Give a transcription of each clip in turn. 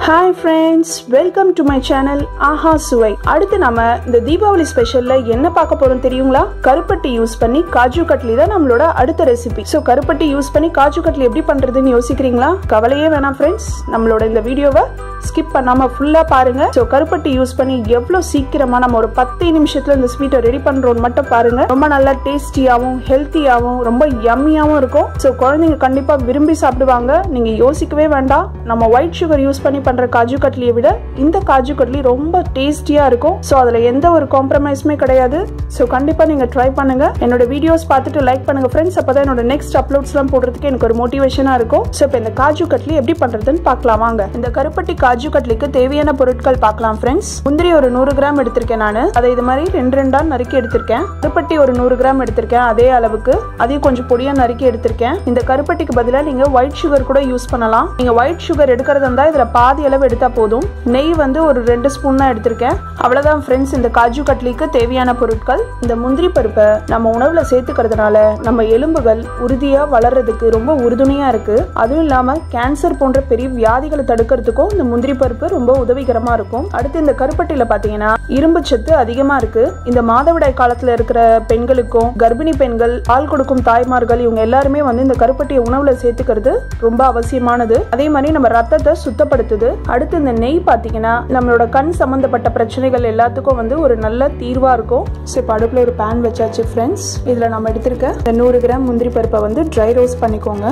hi friends welcome to my channel ஆஹா சுவை அடுத்து நாம இந்த தீபாவளி ஸ்பெஷல்ல என்ன பார்க்க போறோம் தெரியுங்களா கருப்பட்டி யூஸ் பண்ணி காஜு கட்லி தான் நம்மளோட அடுத்த ரெசிபி ஸோ கருப்பட்டி யூஸ் பண்ணி காஜு கட்லி எப்படி பண்றதுன்னு யோசிக்கிறீங்களா கவலையே வேணாம் ஃப்ரெண்ட்ஸ் நம்மளோட இந்த வீடியோவை ஸ்கிப் பண்ணாம ஃபுல்லா பாருங்க ஸோ கருப்பட்டி யூஸ் பண்ணி எவ்வளவு சீக்கிரமா நம்ம ஒரு பத்து நிமிஷத்துல இந்த ஸ்வீட்டை ரெடி பண்றோம்னு மட்டும் பாருங்க ரொம்ப நல்லா டேஸ்டியாவும் ஹெல்த்தியாவும் ரொம்ப யம்மியாவும் இருக்கும் ஸோ குழந்தைங்க கண்டிப்பா விரும்பி சாப்பிடுவாங்க நீங்க யோசிக்கவே வேண்டாம் நம்ம ஒயிட் சுகர் யூஸ் பண்ணி பண்ற காஜு கட்லியை விட இந்த காஜு கட்லி ரொம்ப டேஸ்டியா இருக்கும் ஸோ அதுல எந்த ஒரு காம்ப்ரமைஸுமே கிடையாது ஸோ கண்டிப்பா நீங்க ட்ரை பண்ணுங்க என்னோட வீடியோஸ் பார்த்துட்டு லைக் பண்ணுங்க ஃப்ரெண்ட்ஸ் அப்பதான் என்னோட நெக்ஸ்ட் அப்லோட்ஸ்லாம் போடுறதுக்கு எனக்கு ஒரு மோட்டிவேஷனா இருக்கும் ஸோ இப்போ இந்த காஜு கட்லி எப்படி பண்றதுன்னு பார்க்கலாம் வாங்க இந்த கருப்பட்டி காஜு கட்லிக்கு தேவையான பொருட்கள் பார்க்கலாம் ஃப்ரெண்ட்ஸ் முந்திரி ஒரு நூறு கிராம் எடுத்திருக்கேன் நான் அதை இது மாதிரி ரெண்டு ரெண்டா நறுக்கி எடுத்திருக்கேன் கருப்பட்டி ஒரு நூறு கிராம் எடுத்திருக்கேன் அதே அளவுக்கு அதையும் கொஞ்சம் பொடியா நறுக்கி எடுத்திருக்கேன் இந்த கருப்பட்டிக்கு பதிலாக நீங்க ஒயிட் சுகர் கூட யூஸ் பண்ணலாம் நீங்க ஒயிட் சுகர் எடுக்கிறதா இருந்தா இதுல பாதி அளவு எடுத்தா போதும் நெய் வந்து ஒரு ரெண்டு ஸ்பூன் தான் எடுத்திருக்கேன் அவ்வளவுதான் ஃப்ரெண்ட்ஸ் இந்த காஜு கட்லிக்கு தேவையான பொருட்கள் இந்த முந்திரி பருப்பை நம்ம உணவுல சேர்த்துக்கிறதுனால நம்ம எலும்புகள் உறுதியா வளர்றதுக்கு ரொம்ப உறுதுணையா இருக்கு அதுவும் இல்லாம கேன்சர் போன்ற பெரிய வியாதிகளை தடுக்கிறதுக்கும் இந்த முந்திரி பருப்பு ரொம்ப உதவிகரமா இருக்கும் அடுத்து இந்த கருப்பட்டியில பாத்தீங்கன்னா இரும்பு சத்து அதிகமா இருக்கு இந்த மாதவிடாய் காலத்துல இருக்கிற பெண்களுக்கும் கர்ப்பிணி பெண்கள் பால் கொடுக்கும் தாய்மார்கள் இவங்க எல்லாருமே வந்து இந்த கருப்பட்டியை உணவுல சேர்த்துக்கிறது ரொம்ப அவசியமானது அதே மாதிரி நம்ம ரத்தத்தை சுத்தப்படுத்துது அடுத்து இந்த நெய் பாத்தீங்கன்னா நம்மளோட கண் சம்பந்தப்பட்ட பிரச்சனைகள் எல்லாத்துக்கும் வந்து ஒரு நல்ல தீர்வா இருக்கும் ஸோ இப்போ அடுப்புல ஒரு பேன் வச்சாச்சு ஃப்ரெண்ட்ஸ் இதுல நம்ம எடுத்திருக்க இந்த நூறு கிராம் முந்திரி பருப்பை வந்து ட்ரை ரோஸ்ட் பண்ணிக்கோங்க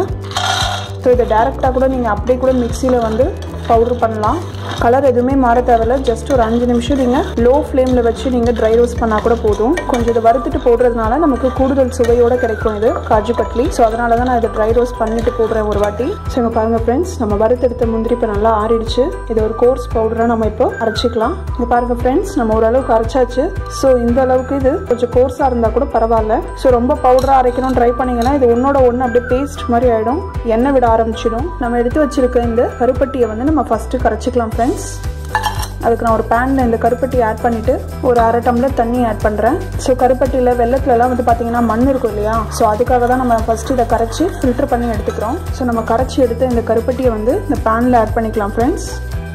ஸோ இதை டேரெக்டாக கூட நீங்கள் அப்படியே கூட மிக்சியில் வந்து பவுடர் பண்ணலாம் கலர் எதுவுமே மாற தேவையில்ல ஜஸ்ட் ஒரு அஞ்சு நிமிஷம் நீங்கள் லோ ஃப்ளேமில் வச்சு நீங்கள் ட்ரை ரோஸ்ட் பண்ணால் கூட போதும் கொஞ்சம் இதை வறுத்துட்டு போடுறதுனால நமக்கு கூடுதல் சுவையோட கிடைக்கும் இது காஜு கட்லி ஸோ அதனால தான் நான் இதை ட்ரை ரோஸ்ட் பண்ணிட்டு போடுறேன் ஒரு வாட்டி ஸோ இங்கே பாருங்கள் ஃப்ரெண்ட்ஸ் நம்ம வறுத்தெடுத்த முந்திரி இப்போ நல்லா ஆறிடுச்சு இது ஒரு கோர்ஸ் பவுடராக நம்ம இப்போ அரைச்சிக்கலாம் இங்கே பாருங்கள் ஃப்ரெண்ட்ஸ் நம்ம ஓரளவுக்கு அரைச்சாச்சு ஸோ இந்த அளவுக்கு இது கொஞ்சம் கோர்ஸாக இருந்தால் கூட பரவாயில்ல ஸோ ரொம்ப பவுடராக அரைக்கணும் ட்ரை பண்ணிங்கன்னா இது ஒன்னோட ஒன்று அப்படியே பேஸ்ட் மாதிரி ஆகிடும் எண்ணெய் விட ஆரம்பிச்சிடும் நம்ம எடுத்து வச்சிருக்க இந்த கருப்பட்டியை வந்து நம்ம ஃபஸ்ட்டு கரைச்சிக்கலாம் ஃப்ரெண்ட்ஸ் அதுக்கு நான் ஒரு பேனில் இந்த கருப்பட்டி ஆட் பண்ணிவிட்டு ஒரு அரை டம்ளர் தண்ணி ஆட் பண்ணுறேன் ஸோ கருப்பட்டியில் வெள்ளத்துலலாம் வந்து பார்த்திங்கன்னா மண் இருக்கும் இல்லையா ஸோ அதுக்காக தான் நம்ம ஃபஸ்ட்டு இதை கரைச்சி ஃபில்டர் பண்ணி எடுத்துக்கிறோம் ஸோ நம்ம கரைச்சி எடுத்த இந்த கருப்பட்டியை வந்து இந்த பேனில் ஆட் பண்ணிக்கலாம் ஃப்ரெண்ட்ஸ்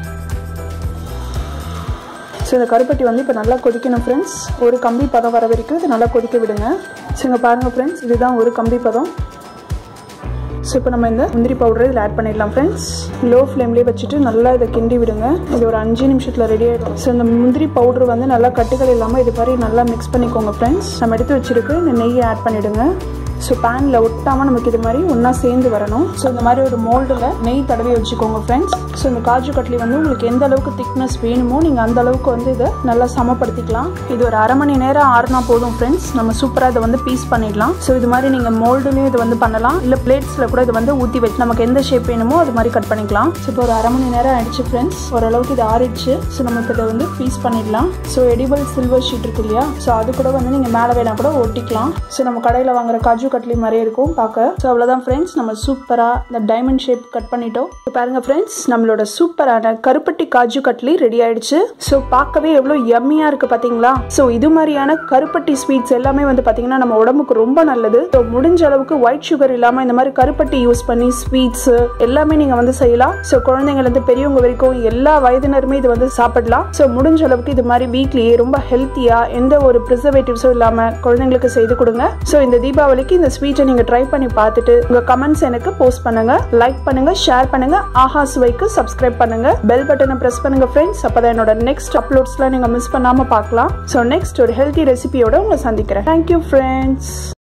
ஸோ இந்த கருப்பட்டி வந்து இப்போ நல்லா கொதிக்கணும் ஃப்ரெண்ட்ஸ் ஒரு கம்பி பதம் வர வரைக்கும் இது நல்லா கொதிக்க விடுங்க ஸோ இங்கே பாருங்கள் ஃப்ரெண்ட்ஸ் இதுதான் ஒரு கம்பி பதம் ஸோ இப்போ நம்ம இந்த முந்திரி பவுடர் இதில் ஆட் பண்ணிடலாம் ஃப்ரெண்ட்ஸ் லோ ஃப்ளேம்லேயே வச்சுட்டு நல்லா இதை கிண்டி விடுங்க இது ஒரு அஞ்சு நிமிஷத்தில் ரெடி ஆகிடும் ஸோ இந்த முந்திரி பவுடர் வந்து நல்லா கட்டுகள் இல்லாமல் இது மாதிரி நல்லா மிக்ஸ் பண்ணிக்கோங்க ஃப்ரெண்ட்ஸ் நம்ம எடுத்து வச்சுருக்கு இந்த நெய்யை ஆட் பண்ணிவிடுங்க ஸோ பேனில் ஒட்டாமல் நமக்கு இது மாதிரி ஒன்றா சேர்ந்து வரணும் ஸோ இந்த மாதிரி ஒரு மோல்டில் நெய் தடவி வச்சுக்கோங்க ஃப்ரெண்ட்ஸ் ஸோ இந்த காஜு கட்லி வந்து உங்களுக்கு எந்த அளவுக்கு திக்னஸ் வேணுமோ நீங்கள் அந்த அளவுக்கு வந்து இதை நல்லா சமப்படுத்திக்கலாம் இது ஒரு அரை மணி நேரம் ஆறுனா போதும் ஃப்ரெண்ட்ஸ் நம்ம சூப்பராக இதை வந்து பீஸ் பண்ணிடலாம் ஸோ இது மாதிரி நீங்கள் மோல்டுலேயும் இது வந்து பண்ணலாம் இல்லை பிளேட்ஸில் கூட இது வந்து ஊற்றி வச்சு நமக்கு எந்த ஷேப் வேணுமோ அது மாதிரி கட் பண்ணிக்கலாம் ஸோ இப்போ ஒரு அரை மணி நேரம் ஆயிடுச்சு ஃப்ரெண்ட்ஸ் ஓரளவுக்கு இது ஆறிடுச்சு ஸோ நமக்கு இதை வந்து பீஸ் பண்ணிடலாம் ஸோ எடிபிள் சில்வர் ஷீட் இருக்கு இல்லையா ஸோ அது கூட வந்து நீங்கள் மேலே வேணா கூட ஒட்டிக்கலாம் ஸோ நம்ம கடையில் வாங்குற காஜு கட்லி மாதிரியே இருக்கும் பார்க்க ஸோ அவ்வளோதான் ஃப்ரெண்ட்ஸ் நம்ம சூப்பராக இந்த டைமண்ட் ஷேப் கட் பண்ணிட்டோம் இப்போ பாருங்க ஃப்ரெண்ட்ஸ் நம்மளோட சூப்பரான கருப்பட்டி காஜு கட்லி ரெடி ஆயிடுச்சு ஸோ பார்க்கவே எவ்வளோ யம்மியாக இருக்கு பார்த்தீங்களா ஸோ இது மாதிரியான கருப்பட்டி ஸ்வீட்ஸ் எல்லாமே வந்து பார்த்தீங்கன்னா நம்ம உடம்புக்கு ரொம்ப நல்லது ஸோ முடிஞ்ச அளவுக்கு ஒயிட் சுகர் இல்லாமல் இந்த மாதிரி கருப்பட்டி யூஸ் பண்ணி ஸ்வீட்ஸ் எல்லாமே நீங்கள் வந்து செய்யலாம் ஸோ குழந்தைங்கலேருந்து பெரியவங்க வரைக்கும் எல்லா வயதினருமே இது வந்து சாப்பிடலாம் ஸோ முடிஞ்ச அளவுக்கு இது மாதிரி வீட்லேயே ரொம்ப ஹெல்த்தியாக எந்த ஒரு ப்ரிசர்வேட்டிவ்ஸும் இல்லாமல் குழந்தைங்களுக்கு செய்து கொடுங்க ஸோ இந்த தீபாவளிக்கு இந்த ஸ்வீட்டை நீங்க ட்ரை பண்ணி பார்த்துட்டு உங்க கமெண்ட்ஸ் எனக்கு போஸ்ட் பண்ணுங்க லைக் பண்ணுங்க ஷேர் பண்ணுங்க ஆஹா சுவைக்கு சப்ஸ்கிரைப் பண்ணுங்க பெல் பட்டனை பிரஸ் பண்ணுங்க ஃப்ரெண்ட்ஸ் அப்பதான் என்னோட நெக்ஸ்ட் அப்லோட்ஸ்ல நீங்க மிஸ் பண்ணாம பார்க்கலாம் ஸோ நெக்ஸ்ட் ஒரு ஹெல்த்தி ரெசிபியோட உங்களை சந்திக்கிறேன் தேங்க்யூ ஃப்ரெண்ட்ஸ்